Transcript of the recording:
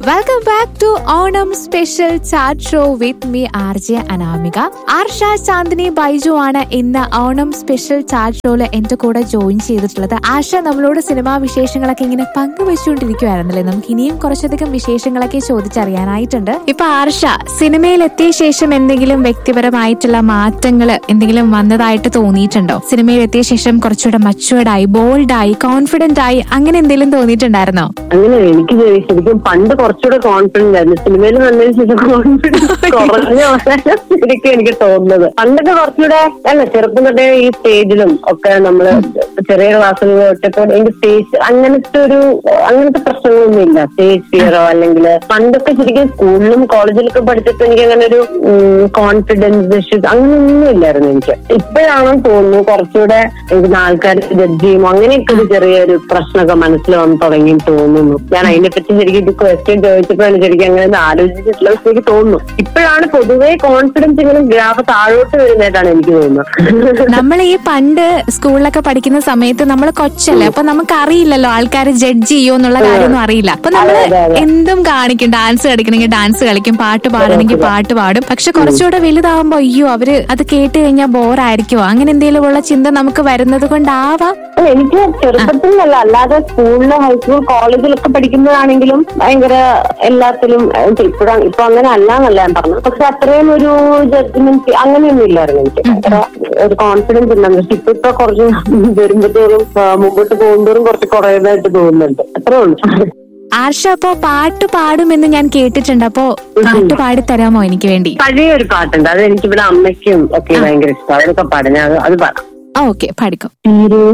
Welcome back to Onam special chat show with me R J Anamika Arsha Chandini Baiju ആണ് ഇന്ന് Onam special chat ഷോയില് എന്റെ കൂടെ ജോയിൻ ചെയ്തിട്ടുള്ളത് ആർഷ നമ്മളോട് സിനിമാ വിശേഷങ്ങളൊക്കെ ഇങ്ങനെ പങ്കുവെച്ചുകൊണ്ടിരിക്കുവായിരുന്നല്ലേ നമുക്ക് ഇനിയും കുറച്ചധികം വിശേഷങ്ങളൊക്കെ ചോദിച്ചറിയാനായിട്ടുണ്ട് ഇപ്പൊ ആർഷ സിനിമയിൽ എത്തിയ ശേഷം എന്തെങ്കിലും വ്യക്തിപരമായിട്ടുള്ള മാറ്റങ്ങൾ എന്തെങ്കിലും വന്നതായിട്ട് തോന്നിയിട്ടുണ്ടോ സിനിമയിൽ എത്തിയ ശേഷം കുറച്ചുകൂടെ മച്ചുവേർഡായി ബോൾഡായി കോൺഫിഡന്റ് ആയി അങ്ങനെ എന്തെങ്കിലും തോന്നിയിട്ടുണ്ടായിരുന്നോ അങ്ങനെ എനിക്ക് ശരിക്കും പണ്ട് കുറച്ചുകൂടെ കോൺഫിഡന്റ് ആയിരുന്നു സിനിമയിൽ വന്നതിന് ശേഷം കോൺഫിഡൻസ് കുറഞ്ഞ അവസാനം ശരിക്കും എനിക്ക് തോന്നുന്നത് പണ്ടൊക്കെ കുറച്ചുകൂടെ അല്ല ചെറുപ്പം തൊട്ടേ ഈ സ്റ്റേജിലും ഒക്കെ നമ്മള് ചെറിയ ക്ലാസ്സിൽ തൊട്ടപ്പോൾ എനിക്ക് സ്റ്റേജ് അങ്ങനത്തെ ഒരു അങ്ങനത്തെ പ്രശ്നങ്ങളൊന്നും ഇല്ല സ്റ്റേജ് ഫിയറോ അല്ലെങ്കിൽ പണ്ടൊക്കെ ശരിക്കും സ്കൂളിലും കോളേജിലൊക്കെ പഠിച്ചപ്പോൾ എനിക്ക് അങ്ങനെ ഒരു കോൺഫിഡൻസ് ഇഷ്യൂസ് അങ്ങനെയൊന്നും ഇല്ലായിരുന്നു എനിക്ക് ഇപ്പോഴാണെന്ന് തോന്നുന്നു കുറച്ചുകൂടെ എനിക്ക് ആൾക്കാർ ജഡ്ജ് ചെയ്യുമോ അങ്ങനെയൊക്കെ ഒരു ചെറിയൊരു പ്രശ്നമൊക്കെ മനസ്സിൽ വന്ന് തുടങ്ങി തോന്നുന്നു ഞാൻ അതിനെപ്പറ്റി ശരിക്കും ഇത് ക്വസ്റ്റ്യൻ ചോദിച്ചപ്പോഴാണ് ശരിക്കും അങ്ങനെ ഒന്ന് ആലോചിച്ചിട്ടുള്ള എനിക്ക് തോന്നുന്നു ഇപ്പോഴാണ് പൊതുവേ കോൺഫിഡൻസ് ഇങ്ങനെ ഗ്രാഫ് താഴോട്ട് വരുന്നതായിട്ടാണ് എനിക്ക് തോന്നുന്നത് നമ്മൾ ഈ പണ്ട് സ്കൂളിലൊക്കെ പഠിക്കുന്ന സമയത്ത് നമ്മൾ കൊച്ചല്ലേ അപ്പൊ നമുക്ക് അറിയില്ലല്ലോ ആൾക്കാർ ജഡ്ജ് ചെയ്യോ എന്നുള്ള കാര്യമൊന്നും അറിയില്ല അപ്പൊ നമ്മൾ അതെ, അതെ, അതെ. എന്തും കാണിക്കും ഡാൻസ് കളിക്കണമെങ്കിൽ ഡാൻസ് കളിക്കും പാട്ട് പാടണമെങ്കിൽ പാട്ട് പാടും പക്ഷെ കുറച്ചുകൂടെ വലുതാവുമ്പോ അയ്യോ അവര് അത് കേട്ട് കഴിഞ്ഞാൽ ബോറായിരിക്കുമോ അങ്ങനെ എന്തെങ്കിലും ഉള്ള ചിന്ത നമുക്ക് വരുന്നത് കൊണ്ടാവാം അല്ല, എനിക്ക് ചെറുപ്പത്തിൽ നിന്നല്ല അല്ലാതെ സ്കൂളിലോ ഹൈസ്കൂൾ കോളേജിലൊക്കെ പഠിക്കുമ്പോഴാണെങ്കിലും ഭയങ്കര എല്ലാത്തിലും ഇപ്പോഴാണ് ഇപ്പൊ അങ്ങനെ അല്ല എന്നല്ല ഞാൻ പറഞ്ഞത് പക്ഷെ അത്രയും ഒരു ജഡ്ജ്മെന്റ് അങ്ങനെയൊന്നും ഇല്ലായിരുന്നു എനിക്ക് ഭയങ്കര ഒരു കോൺഫിഡൻസ് ഉണ്ടായിരുന്നു പക്ഷെ ഇപ്പൊ ഇപ്പൊ കുറച്ച് വരുമ്പോഴത്തോളം ആ, മുമ്പോട്ട് പോകുമ്പോഴും കുറച്ച് കുറയുന്നതായിട്ട് തോന്നുന്നുണ്ട് അത്രേ ഉള്ളൂ ആർഷ അപ്പോ പാട്ട് പാടുമെന്ന് ഞാൻ കേട്ടിട്ടുണ്ട് അപ്പോ പാട്ട് പാടി തരാമോ എനിക്ക് വേണ്ടി പഴയ ഒരു പാട്ടുണ്ട് അത് എനിക്കിവിടെ അമ്മയ്ക്കും ഒക്കെ ഭയങ്കര ഇഷ്ടം അവരൊക്കെ പാടും ഞാൻ അത് അത് പാടാം ഓക്കെ പാടിക്കോ തിരു